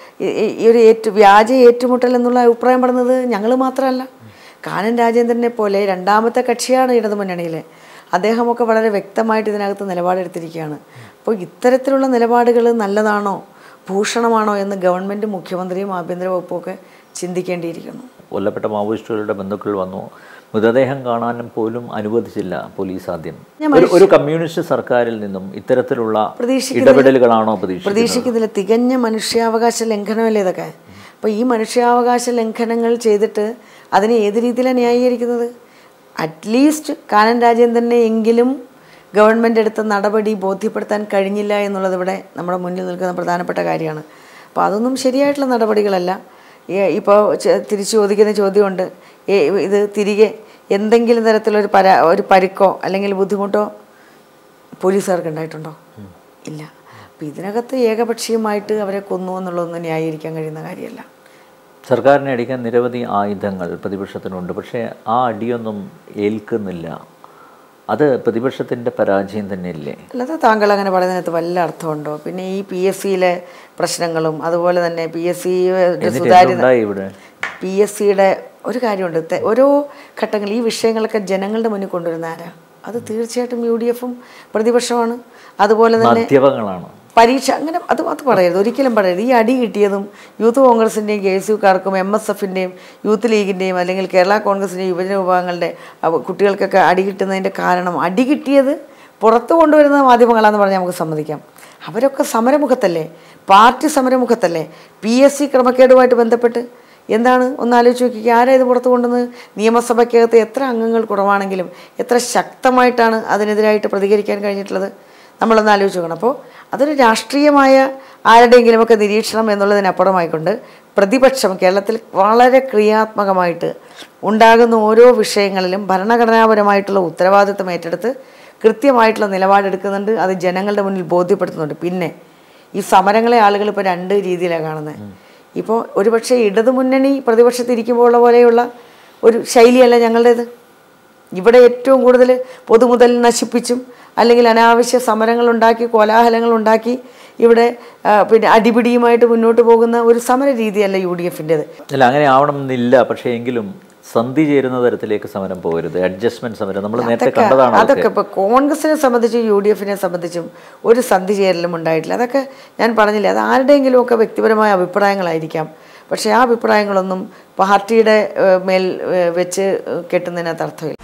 ഈ ഒരു ഏറ്റു വ്യാജ ഏറ്റുമുട്ടൽ എന്നുള്ള അഭിപ്രായം പറയുന്നത് ഞങ്ങൾ മാത്രമല്ല കാനൻ രാജേന്ദ്രനെ പോലെ രണ്ടാമത്തെ കക്ഷിയാണ് ഇടതുമുന്നണിയിലെ അദ്ദേഹമൊക്കെ വളരെ വ്യക്തമായിട്ട് ഇതിനകത്ത് നിലപാടെടുത്തിരിക്കുകയാണ് അപ്പോൾ ഇത്തരത്തിലുള്ള നിലപാടുകൾ നല്ലതാണോ ഭൂഷണമാണോ എന്ന് ഗവൺമെൻറ് മുഖ്യമന്ത്രിയും ആഭ്യന്തര വകുപ്പും ഒക്കെ ചിന്തിക്കേണ്ടിയിരിക്കുന്നു കൊല്ലപ്പെട്ട മാവോയിസ്റ്റുകളുടെ ബന്ധുക്കൾ വന്നു മൃതദേഹം കാണാനും പോലും അനുവദിച്ചില്ല പോലീസ് ആദ്യം ഒരു ഒരു കമ്മ്യൂണിസ്റ്റ് സർക്കാരിൽ നിന്നും ഇത്തരത്തിലുള്ള ഇടപെടലുകളാണോ പ്രതീക്ഷിക്കുന്നത് പ്രതീക്ഷിക്കുന്നില്ല തികഞ്ഞ മനുഷ്യാവകാശ ലംഘനമല്ലേ ഇതൊക്കെ അപ്പോൾ ഈ മനുഷ്യാവകാശ ലംഘനങ്ങൾ ചെയ്തിട്ട് അതിനെ ഏത് രീതിയിലാണ് ന്യായീകരിക്കുന്നത് അറ്റ്ലീസ്റ്റ് കാനൻ രാജേന്ദ്രനെ എങ്കിലും ഗവൺമെൻറ് എടുത്ത നടപടി ബോധ്യപ്പെടുത്താൻ കഴിഞ്ഞില്ല എന്നുള്ളത് ഇവിടെ നമ്മുടെ മുന്നിൽ നിൽക്കുന്ന പ്രധാനപ്പെട്ട കാര്യമാണ് അപ്പോൾ അതൊന്നും ശരിയായിട്ടുള്ള നടപടികളല്ല ഇപ്പോൾ തിരിച്ചു ചോദിക്കുന്ന ചോദ്യമുണ്ട് ഏ, ഇത് തിരികെ എന്തെങ്കിലും തരത്തിലൊരു പരാ ഒരു പരിക്കോ അല്ലെങ്കിൽ ബുദ്ധിമുട്ടോ പോലീസുകാർക്ക് ഉണ്ടായിട്ടുണ്ടോ ഇല്ല അപ്പം ഇതിനകത്ത് ഏകപക്ഷീയമായിട്ട് അവരെ കൊന്നു എന്നുള്ളതൊന്നും ന്യായീകരിക്കാൻ കഴിയുന്ന കാര്യമല്ല സർക്കാരിനെ അടിക്കാൻ നിരവധി ആയുധങ്ങൾ പ്രതിപക്ഷത്തിനുണ്ട് പക്ഷേ ആ അടിയൊന്നും ഏൽക്കുന്നില്ല അത് പ്രതിപക്ഷത്തിൻ്റെ പരാജയം തന്നെയല്ലേ അല്ലാതെ താങ്കൾ അങ്ങനെ പറയുന്നതിനകത്ത് വല്ല അർത്ഥമുണ്ടോ പിന്നെ ഈ പി എസ് സിയിലെ പ്രശ്നങ്ങളും അതുപോലെ തന്നെ പി എസ് സി എന്നിട്ട് സുതാര്യത എന്തുണ്ടായി ഇവിടെ പി എസ് സിയുടെ ഒരു കാര്യമുണ്ട് തെ- ഓരോ ഘട്ടങ്ങൾ ഈ വിഷയങ്ങളൊക്കെ ജനങ്ങളുടെ മുന്നിൽ കൊണ്ടുവരുന്ന ആരാ അത് തീർച്ചയായിട്ടും യു ഡി എഫും പ്രതിപക്ഷമാണ് അതുപോലെ തന്നെ മാധ്യമങ്ങളാണ് പരീക്ഷ അങ്ങനെ അത് അത് പറയരുത് ഒരിക്കലും പറയരുത് ഈ അടി കിട്ടിയതും യൂത്ത് കോൺഗ്രസിൻ്റെയും കെ എസ് യുക്കാർക്കും എം എസ് എഫിൻ്റെയും യൂത്ത് ലീഗിൻ്റെയും അല്ലെങ്കിൽ കേരള കോൺഗ്രസിൻ്റെയും യുവജന വിഭാഗങ്ങളുടെ അവ- കുട്ടികൾക്കൊക്കെ അടി കിട്ടുന്നതിൻ്റെ കാരണം അടി കിട്ടിയത് പുറത്തു കൊണ്ടുവരുന്ന മാധ്യമങ്ങളാന്ന് പറഞ്ഞാൽ നമുക്ക് സമ്മതിക്കാം അവരൊക്കെ സമരമുഖത്തല്ലേ പാർട്ടി സമരമുഖത്തല്ലേ പി എസ് സി ക്രമക്കേടുമായിട്ട് ബന്ധപ്പെട്ട് എന്താണ് ഒന്ന് ആലോചിച്ച് നോക്കിക്കുക ആരാ ഇത് പുറത്തു കൊണ്ടുവന്ന് നിയമസഭയ്ക്കകത്ത് എത്ര അംഗങ്ങൾ കുറവാണെങ്കിലും എത്ര ശക്തമായിട്ടാണ് അതിനെതിരായിട്ട് പ്രതികരിക്കാൻ കഴിഞ്ഞിട്ടുള്ളത് നമ്മളൊന്ന് ആലോചിച്ച് നോക്കണം അപ്പോൾ അതൊരു രാഷ്ട്രീയമായ ആരുടെയെങ്കിലുമൊക്കെ നിരീക്ഷണം എന്നുള്ളതിനപ്പുറമായിക്കൊണ്ട് പ്രതിപക്ഷം കേരളത്തിൽ വളരെ ക്രിയാത്മകമായിട്ട് ഉണ്ടാകുന്ന ഓരോ വിഷയങ്ങളിലും ഭരണഘടനാപരമായിട്ടുള്ള ഉത്തരവാദിത്വം ഏറ്റെടുത്ത് കൃത്യമായിട്ടുള്ള നിലപാടെടുക്കുന്നുണ്ട് അത് ജനങ്ങളുടെ മുന്നിൽ ബോധ്യപ്പെടുത്തുന്നുണ്ട് പിന്നെ ഈ സമരങ്ങളെ ആളുകൾ ഇപ്പോൾ രണ്ട് രീതിയിലാണ് കാണുന്നത് ഇപ്പോൾ ഒരുപക്ഷെ ഇടതുമുന്നണി പ്രതിപക്ഷത്തിരിക്കുമ്പോൾ ഉള്ള പോലെയുള്ള ഒരു ശൈലിയല്ല ഞങ്ങളുടേത് ഇവിടെ ഏറ്റവും കൂടുതൽ പൊതുമുതൽ നശിപ്പിച്ചും അല്ലെങ്കിൽ അനാവശ്യ സമരങ്ങൾ ഉണ്ടാക്കി കോലാഹലങ്ങൾ ഉണ്ടാക്കി ഇവിടെ ആ, പിന്നെ അടിപിടിയുമായിട്ട് മുന്നോട്ട് പോകുന്ന ഒരു സമര രീതിയല്ല യു ഡി എഫിൻ്റേത് അല്ല അങ്ങനെ ആവണമെന്നില്ല പക്ഷേ എങ്കിലും സന്ധി ചേരുന്ന തരത്തിലേക്ക് സമരം പോകരുത് അഡ്ജസ്റ്റ്മെന്റ് സമരം നമ്മൾ നേരത്തെ കണ്ടതാണ് അതൊക്കെ. അതൊക്കെ ഇപ്പോൾ കോൺഗ്രസിനെ സംബന്ധിച്ചും യു ഡി എഫിനെ സംബന്ധിച്ചും ഒരു സന്ധി ചേരലും ഉണ്ടായിട്ടില്ല അതൊക്കെ ഞാൻ പറഞ്ഞില്ലേ അത് ആരുടെയെങ്കിലും ഒക്കെ വ്യക്തിപരമായ അഭിപ്രായങ്ങളായിരിക്കാം പക്ഷേ ആ അഭിപ്രായങ്ങളൊന്നും പാർട്ടിയുടെ ഏഹ്, മേൽ ഏഹ്, വെച്ച് കെട്ടുന്നതിനകത്ത് അർത്ഥമില്ല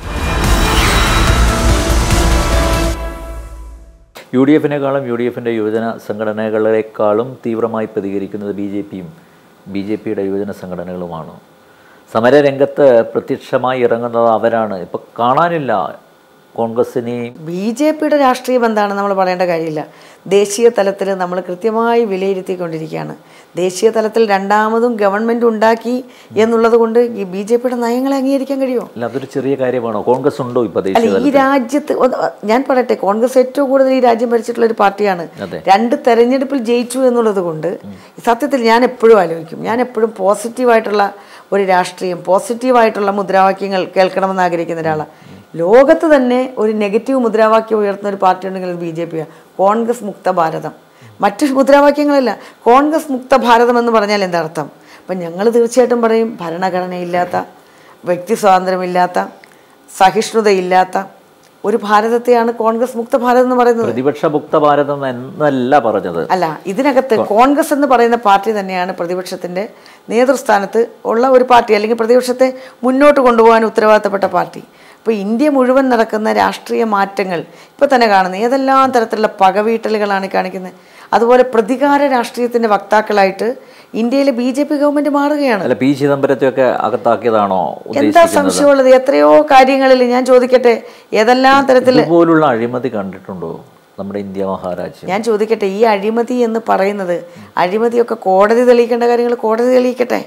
യു ഡി എഫിനേക്കാളും യു ഡി എഫിൻ്റെ യുവജന സംഘടനകളെക്കാളും തീവ്രമായി പ്രതികരിക്കുന്നത് ബി ജെ പിയും ബി ജെ പിയുടെ യുവജന സംഘടനകളുമാണ് സമരരംഗത്ത് പ്രത്യക്ഷമായി ഇറങ്ങുന്നത് അവരാണ് ഇപ്പം കാണാനില്ല കോൺഗ്രസിനെയും ബി ജെ പിയുടെ രാഷ്ട്രീയം എന്താണ് നമ്മൾ പറയേണ്ട കാര്യമില്ല ദേശീയ തലത്തിൽ നമ്മൾ കൃത്യമായി വിലയിരുത്തിക്കൊണ്ടിരിക്കുകയാണ് ദേശീയ തലത്തിൽ രണ്ടാമതും ഗവൺമെൻറ് ഉണ്ടാക്കി എന്നുള്ളത് കൊണ്ട് ഈ ബി ജെ പിയുടെ നയങ്ങളെ അംഗീകരിക്കാൻ കഴിയുമോ അല്ല അതൊരു ചെറിയ കാര്യമാണോ കോൺഗ്രസ് ഉണ്ടോ ഇപ്പോൾ അല്ല ദേശീയ ഈ രാജ്യത്ത് ഒന്ന് ഞാൻ പറയട്ടെ കോൺഗ്രസ് ഏറ്റവും കൂടുതൽ ഈ രാജ്യം ഭരിച്ചിട്ടുള്ള ഒരു പാർട്ടിയാണ് അതെ. രണ്ട് തെരഞ്ഞെടുപ്പിൽ ജയിച്ചു എന്നുള്ളത് കൊണ്ട് സത്യത്തിൽ ഞാൻ എപ്പോഴും ആലോചിക്കും ഞാൻ എപ്പോഴും പോസിറ്റീവായിട്ടുള്ള ഒരു രാഷ്ട്രീയം പോസിറ്റീവായിട്ടുള്ള മുദ്രാവാക്യങ്ങൾ കേൾക്കണമെന്ന് ആഗ്രഹിക്കുന്ന ഒരാളാണ് ലോകത്ത് തന്നെ ഒരു നെഗറ്റീവ് മുദ്രാവാക്യം ഉയർത്തുന്ന ഒരു പാർട്ടി ഉണ്ടെങ്കിൽ ബി ജെ പിയാണ് കോൺഗ്രസ് മുക്ത ഭാരതം മറ്റു മുദ്രാവാക്യങ്ങളല്ല കോൺഗ്രസ് മുക്ത ഭാരതം എന്ന് പറഞ്ഞാൽ എന്താ അർത്ഥം അപ്പം ഞങ്ങൾ തീർച്ചയായിട്ടും പറയും ഭരണഘടനയില്ലാത്ത വ്യക്തി സ്വാതന്ത്ര്യമില്ലാത്ത സഹിഷ്ണുതയില്ലാത്ത ഒരു ഭാരതത്തെയാണ് കോൺഗ്രസ് മുക്ത ഭാരതം എന്ന് പറയുന്നത് പ്രതിപക്ഷ മുക്ത ഭാരതം എന്നല്ല പറഞ്ഞത് അല്ല ഇതിനകത്ത് കോൺഗ്രസ് എന്ന് പറയുന്ന പാർട്ടി തന്നെയാണ് പ്രതിപക്ഷത്തിന്റെ നേതൃസ്ഥാനത്ത് ഉള്ള ഒരു പാർട്ടി അല്ലെങ്കിൽ പ്രതിപക്ഷത്തെ മുന്നോട്ട് കൊണ്ടുപോകാൻ ഉത്തരവാദിത്തപ്പെട്ട പാർട്ടി അപ്പോൾ ഇന്ത്യ മുഴുവൻ നടക്കുന്ന രാഷ്ട്രീയ മാറ്റങ്ങൾ ഇപ്പോൾ തന്നെ കാണുന്നത് ഏതെല്ലാം തരത്തിലുള്ള പകവീട്ടലുകളാണ് ഈ കാണിക്കുന്നത് അതുപോലെ പ്രതികാര രാഷ്ട്രീയത്തിന്റെ വക്താക്കളായിട്ട് ഇന്ത്യയിലെ ബി ജെ പി ഗവൺമെന്റ് മാറുകയാണ് അല്ല പി ചിദംബരത്തെയൊക്കെ അകത്താക്കിയതാണോ എന്താ ഉദ്ദേശിക്കുന്നത് സംശയമുള്ളത് എത്രയോ കാര്യങ്ങളിൽ ഞാൻ ചോദിക്കട്ടെ ഏതെല്ലാം തരത്തിൽ ഇതുപോലുള്ള അഴിമതി കണ്ടിട്ടുണ്ടോ നമ്മുടെ ഇന്ത്യ മഹാരാജ്യം ഞാൻ ചോദിക്കട്ടെ ഈ അഴിമതി എന്ന് പറയുന്നത് അഴിമതിയൊക്കെ കോടതി തെളിയിക്കേണ്ട കാര്യങ്ങൾ കോടതി തെളിയിക്കട്ടെ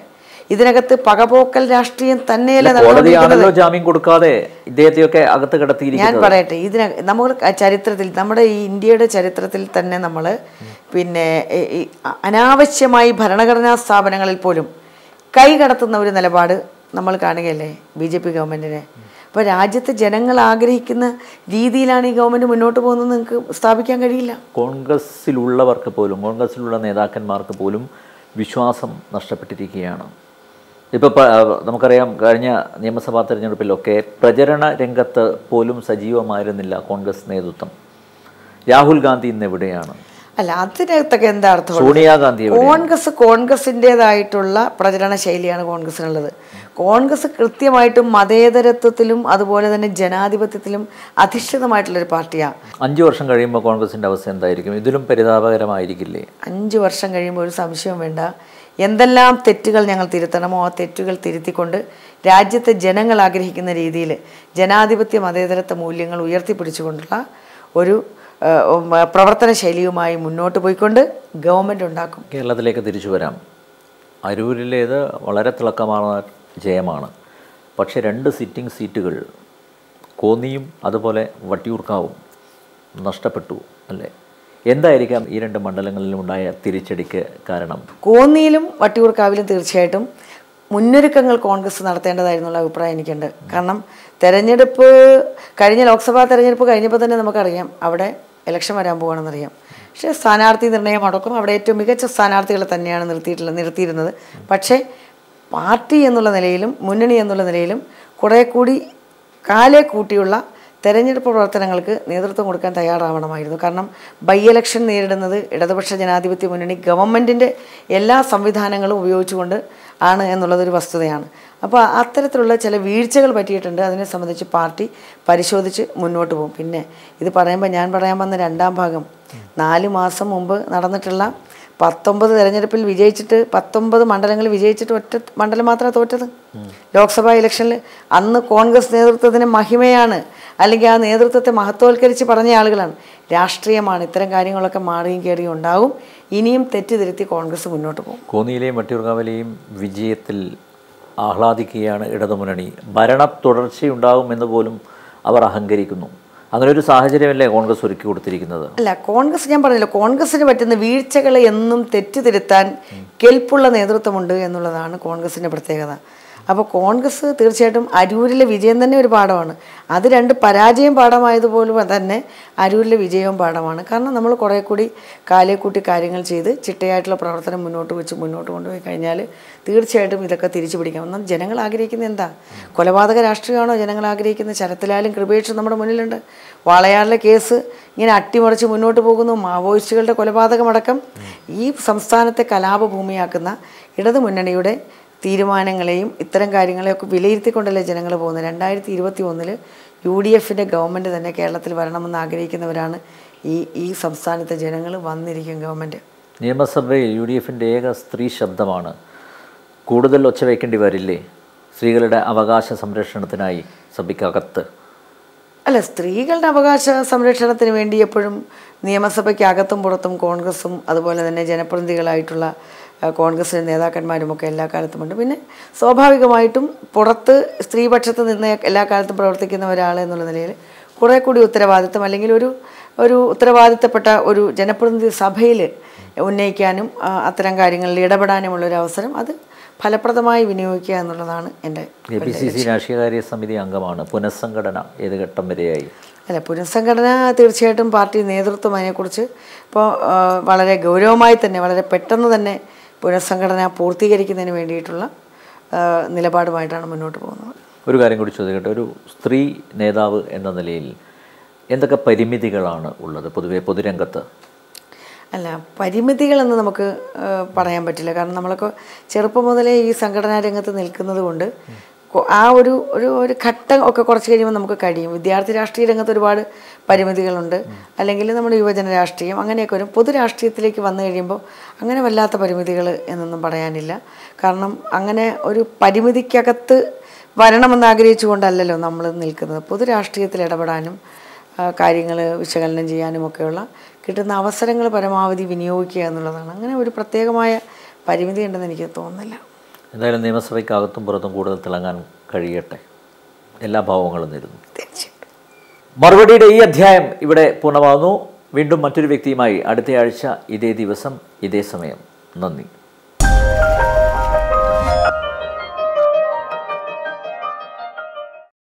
ഇതിനകത്ത് പകപോക്കൽ രാഷ്ട്രീയം തന്നെയല്ല കോടതിയാണല്ലോ ജാമ്യം കൊടുക്കാതെ ഇദ്ദേഹത്തെയൊക്കെ അകത്ത് ഞാൻ കിടത്തിയിരിക്കുന്നത് പറയട്ടെ ഇതിന നമ്മൾ ചരിത്രത്തിൽ നമ്മുടെ ഈ ഇന്ത്യയുടെ ചരിത്രത്തിൽ തന്നെ നമ്മൾ പിന്നെ ഈ- ഈ അനാവശ്യമായി ഭരണഘടനാ സ്ഥാപനങ്ങളിൽ പോലും കൈ കടത്തുന്ന ഒരു നിലപാട് നമ്മൾ കാണുകയല്ലേ ബി ജെ പി ഗവൺമെൻറ്റിനെ അപ്പോൾ രാജ്യത്തെ ജനങ്ങൾ ആഗ്രഹിക്കുന്ന രീതിയിലാണ് ഈ ഗവൺമെൻറ് മുന്നോട്ട് പോകുന്നത് നിങ്ങൾക്ക് സ്ഥാപിക്കാൻ കഴിയില്ല കോൺഗ്രസ്സിലുള്ളവർക്ക് പോലും കോൺഗ്രസ്സിലുള്ള നേതാക്കന്മാർക്ക് പോലും വിശ്വാസം നഷ്ടപ്പെട്ടിരിക്കുകയാണ് ഇപ്പോൾ നമുക്കറിയാം കഴിഞ്ഞ നിയമസഭാ തെരഞ്ഞെടുപ്പിലൊക്കെ പ്രചരണ രംഗത്ത് പോലും സജീവമായിരുന്നില്ല കോൺഗ്രസ് നേതൃത്വം രാഹുൽ ഗാന്ധി ഇന്ന് എവിടെയാണ് അല്ല അതിനകത്തൊക്കെ എന്താ അർത്ഥം സോണിയാഗാന്ധി എവിടെ കോൺഗ്രസ് കോൺഗ്രസിൻ്റെതായിട്ടുള്ള പ്രചരണ ശൈലിയാണ് കോൺഗ്രസിനുള്ളത് കോൺഗ്രസ് കൃത്യമായിട്ടും മതേതരത്വത്തിലും അതുപോലെ തന്നെ ജനാധിപത്യത്തിലും അധിഷ്ഠിതമായിട്ടുള്ളൊരു പാർട്ടിയാണ് അഞ്ചു വർഷം കഴിയുമ്പോൾ കോൺഗ്രസിൻ്റെ അവസ്ഥ എന്തായിരിക്കും ഇതിലും പരിതാപകരമായിരിക്കില്ലേ അഞ്ച് വർഷം കഴിയുമ്പോൾ ഒരു സംശയവും വേണ്ട എന്തെല്ലാം തെറ്റുകൾ ഞങ്ങൾ തിരുത്തണമോ ആ തെറ്റുകൾ തിരുത്തിക്കൊണ്ട് രാജ്യത്തെ ജനങ്ങൾ ആഗ്രഹിക്കുന്ന രീതിയിൽ ജനാധിപത്യ മതേതരത്വ മൂല്യങ്ങൾ ഉയർത്തിപ്പിടിച്ചുകൊണ്ടുള്ള ഒരു ആ, ഉം, പ്രവർത്തന ശൈലിയുമായി മുന്നോട്ട് പോയിക്കൊണ്ട് ഗവൺമെൻറ് ഉണ്ടാക്കും കേരളത്തിലേക്ക് തിരിച്ചു വരാം അരൂരിലേത് വളരെ തിളക്കമാർന്ന ജയമാണ് പക്ഷേ രണ്ട് സിറ്റിംഗ് സീറ്റുകൾ കോന്നിയും അതുപോലെ വട്ടിയൂർക്കാവും നഷ്ടപ്പെട്ടു അല്ലേ എന്തായിരിക്കാം ഈ രണ്ട് മണ്ഡലങ്ങളിലും ഉണ്ടായ തിരിച്ചടിക്ക് കാരണം കോന്നിയിലും വട്ടിയൂർക്കാവിലും തീർച്ചയായിട്ടും മുന്നൊരുക്കങ്ങൾ കോൺഗ്രസ് നടത്തേണ്ടതായിരുന്നുള്ള അഭിപ്രായം എനിക്കുണ്ട് കാരണം തെരഞ്ഞെടുപ്പ് കഴിഞ്ഞ ലോക്സഭാ തെരഞ്ഞെടുപ്പ് കഴിഞ്ഞപ്പോൾ തന്നെ നമുക്കറിയാം അവിടെ ഇലക്ഷൻ വരാൻ പോകണമെന്നറിയാം പക്ഷേ സ്ഥാനാർത്ഥി നിർണയം അടക്കം അവിടെ ഏറ്റവും മികച്ച സ്ഥാനാർത്ഥികളെ തന്നെയാണ് നിർത്തിയിട്ടുള്ളത് നിർത്തിയിരുന്നത് പക്ഷേ പാർട്ടി എന്നുള്ള നിലയിലും മുന്നണി എന്നുള്ള നിലയിലും കുറേ കൂടി കാലേ കൂട്ടിയുള്ള തെരഞ്ഞെടുപ്പ് പ്രവർത്തനങ്ങൾക്ക് നേതൃത്വം കൊടുക്കാൻ തയ്യാറാവണമായിരുന്നു കാരണം ബൈ ഇലക്ഷൻ നേരിടുന്നത് ഇടതുപക്ഷ ജനാധിപത്യ മുന്നണി ഗവൺമെൻറ്റിൻ്റെ എല്ലാ സംവിധാനങ്ങളും ഉപയോഗിച്ചുകൊണ്ട് ആണ് എന്നുള്ളതൊരു വസ്തുതയാണ് അപ്പോൾ അത്തരത്തിലുള്ള ചില വീഴ്ചകൾ പറ്റിയിട്ടുണ്ട് അതിനെ സംബന്ധിച്ച് പാർട്ടി പരിശോധിച്ച് മുന്നോട്ട് പോകും പിന്നെ ഇത് പറയുമ്പോൾ ഞാൻ പറയാൻ വന്ന രണ്ടാം ഭാഗം നാല് മാസം മുമ്പ് നടന്നിട്ടുള്ള പത്തൊമ്പത് തെരഞ്ഞെടുപ്പിൽ വിജയിച്ചിട്ട് പത്തൊമ്പത് മണ്ഡലങ്ങളിൽ വിജയിച്ചിട്ട് ഒറ്റ മണ്ഡലം മാത്രമാണ് തോറ്റത് ലോക്സഭാ ഇലക്ഷനിൽ അന്ന് കോൺഗ്രസ് നേതൃത്വത്തിന് മഹിമയാണ് അല്ലെങ്കിൽ ആ നേതൃത്വത്തെ മഹത്വവൽക്കരിച്ച് പറഞ്ഞ ആളുകളാണ് രാഷ്ട്രീയമാണ് ഇത്തരം കാര്യങ്ങളൊക്കെ മാറിയും കയറിയും ഉണ്ടാവും ഇനിയും തെറ്റിതിരുത്തി കോൺഗ്രസ് മുന്നോട്ട് പോകും കോന്നിയിലെയും വട്ടിയൂർക്കാവിലെയും വിജയത്തിൽ ആഹ്ലാദിക്കുകയാണ് ഇടതുമുന്നണി ഭരണ തുടർച്ചയുണ്ടാകുമെന്ന് പോലും അവർ അഹങ്കരിക്കുന്നു അങ്ങനെ ഒരു സാഹചര്യമല്ലേ കോൺഗ്രസ് ഒരുക്കി കൊടുത്തിരിക്കുന്നത് അല്ല കോൺഗ്രസ് ഞാൻ പറഞ്ഞല്ലോ കോൺഗ്രസിന് പറ്റുന്ന വീഴ്ചകളെ എന്നും തെറ്റിതിരുത്താൻ കെൽപ്പുള്ള നേതൃത്വമുണ്ട് എന്നുള്ളതാണ് കോൺഗ്രസിൻ്റെ പ്രത്യേകത അപ്പോൾ കോൺഗ്രസ് തീർച്ചയായിട്ടും അരൂരിലെ വിജയം തന്നെ ഒരു പാഠമാണ് അത് രണ്ട് പരാജയം പാഠമായതുപോലെ തന്നെ അരൂരിലെ വിജയവും പാഠമാണ് കാരണം നമ്മൾ കുറേ കൂടി കാലേ കൂട്ടി കാര്യങ്ങൾ ചെയ്ത് ചിട്ടയായിട്ടുള്ള പ്രവർത്തനം മുന്നോട്ട് വെച്ച് മുന്നോട്ട് കൊണ്ടുപോയി കഴിഞ്ഞാൽ തീർച്ചയായിട്ടും ഇതൊക്കെ തിരിച്ചു പിടിക്കാം എന്നാൽ ജനങ്ങൾ ആഗ്രഹിക്കുന്നത് എന്താ കൊലപാതക രാഷ്ട്രീയമാണോ ജനങ്ങൾ ആഗ്രഹിക്കുന്നത് ശരത്ലാലും കൃപേഷും നമ്മുടെ മുന്നിലുണ്ട് വാളയാറിലെ കേസ് ഇങ്ങനെ അട്ടിമറിച്ച് മുന്നോട്ട് പോകുന്നു മാവോയിസ്റ്റുകളുടെ കൊലപാതകമടക്കം ഈ സംസ്ഥാനത്തെ കലാപഭൂമിയാക്കുന്ന ഇടതു മുന്നണിയുടെ തീരുമാനങ്ങളെയും ഇത്തരം കാര്യങ്ങളെയൊക്കെ വിലയിരുത്തിക്കൊണ്ടല്ലേ ജനങ്ങൾ പോകുന്നത് രണ്ടായിരത്തി ഇരുപത്തി ഒന്നിൽ യു ഡി എഫിൻ്റെ ഗവൺമെൻറ് തന്നെ കേരളത്തിൽ വരണമെന്ന് ആഗ്രഹിക്കുന്നവരാണ് ഈ ഈ സംസ്ഥാനത്തെ ജനങ്ങൾ വന്നിരിക്കും ഗവൺമെൻറ് നിയമസഭയിൽ യു ഡി എഫിൻ്റെ ഏക സ്ത്രീ ശബ്ദമാണ് കൂടുതൽ ഒച്ച വയ്ക്കേണ്ടി വരില്ലേ സ്ത്രീകളുടെ അവകാശ സംരക്ഷണത്തിനായി സഭയ്ക്കകത്ത് അല്ല സ്ത്രീകളുടെ അവകാശ സംരക്ഷണത്തിന് വേണ്ടി എപ്പോഴും നിയമസഭയ്ക്ക് അകത്തും പുറത്തും കോൺഗ്രസും അതുപോലെ തന്നെ ജനപ്രതിനിധികളായിട്ടുള്ള ആ, കോൺഗ്രസിൻ്റെ നേതാക്കന്മാരുമൊക്കെ എല്ലാ കാലത്തുമുണ്ട് പിന്നെ സ്വാഭാവികമായിട്ടും പുറത്ത് സ്ത്രീപക്ഷത്ത് നിന്ന് എല്ലാ കാലത്തും പ്രവർത്തിക്കുന്ന ഒരാൾ എന്നുള്ള നിലയിൽ കുറേ കൂടി ഉത്തരവാദിത്തം അല്ലെങ്കിൽ ഒരു ഒരു ഉത്തരവാദിത്തപ്പെട്ട ഒരു ജനപ്രതിനിധി സഭയിൽ ഉന്നയിക്കാനും ആ, അത്തരം കാര്യങ്ങളിൽ ഇടപെടാനുമുള്ള ഒരു അവസരം അത് ഫലപ്രദമായി വിനിയോഗിക്കുക എന്നുള്ളതാണ് എൻ്റെ എ പി സി സി രാഷ്ട്രീയകാര്യ സമിതി അംഗമാണ് പുനഃസംഘടന ഏത് ഘട്ടം വരെയായി അല്ല പുനഃസംഘടന തീർച്ചയായിട്ടും പാർട്ടി നേതൃത്വം അതിനെക്കുറിച്ച് ഇപ്പോൾ ആ, വളരെ ഗൗരവമായി തന്നെ വളരെ പെട്ടെന്ന് തന്നെ പുനഃസംഘടന പൂർത്തീകരിക്കുന്നതിന് വേണ്ടിയിട്ടുള്ള ആ, നിലപാടുമായിട്ടാണ് മുന്നോട്ട് പോകുന്നത് ഒരു കാര്യം കൂടി ചോദിക്കട്ടെ ഒരു സ്ത്രീ നേതാവ് എന്ന നിലയിൽ എന്തൊക്കെ പരിമിതികളാണ് ഉള്ളത് പൊതുവെ പൊതുരംഗത്ത് അല്ല പരിമിതികളെന്ന് നമുക്ക് ആ, പറയാൻ പറ്റില്ല കാരണം നമ്മളൊക്കെ ചെറുപ്പം മുതലേ ഈ സംഘടനാ രംഗത്ത് നിൽക്കുന്നത് കൊണ്ട് കൊ- ആ ഒരു ഒരു ഒരു ഘട്ടം ഒക്കെ കുറച്ച് കഴിയുമ്പോൾ നമുക്ക് കഴിയും വിദ്യാർത്ഥി രാഷ്ട്രീയ രംഗത്ത് ഒരുപാട് പരിമിതികളുണ്ട് അല്ലെങ്കിൽ നമ്മുടെ യുവജന രാഷ്ട്രീയം അങ്ങനെയൊക്കെ വരും പൊതു രാഷ്ട്രീയത്തിലേക്ക് വന്നു കഴിയുമ്പോൾ അങ്ങനെ വല്ലാത്ത പരിമിതികൾ എന്നൊന്നും പറയാനില്ല കാരണം അങ്ങനെ ഒരു പരിമിതിക്കകത്ത് വരണമെന്ന് ആഗ്രഹിച്ചുകൊണ്ടല്ലല്ലോ നമ്മൾ നിൽക്കുന്നത് പൊതു രാഷ്ട്രീയത്തിൽ ഇടപെടാനും കാര്യങ്ങൾ വിശകലനം ചെയ്യാനും ഒക്കെയുള്ള കിട്ടുന്ന അവസരങ്ങൾ പരമാവധി വിനിയോഗിക്കുക എന്നുള്ളതാണ് അങ്ങനെ ഒരു പ്രത്യേകമായ പരിമിതി ഉണ്ടെന്ന് എനിക്ക് തോന്നുന്നില്ല എന്തായാലും നിയമസഭയ്ക്കകത്തും പുറത്തും കൂടുതൽ തിളങ്ങാൻ കഴിയട്ടെ എല്ലാ ഭാവങ്ങളും നേരുന്നു തീർച്ചയായിട്ടും മറുപടിയുടെ ഈ അധ്യായം ഇവിടെ പൂർണ്ണമാകുന്നു വീണ്ടും മറ്റൊരു വ്യക്തിയുമായി അടുത്തയാഴ്ച ഇതേ ദിവസം ഇതേ സമയം നന്ദി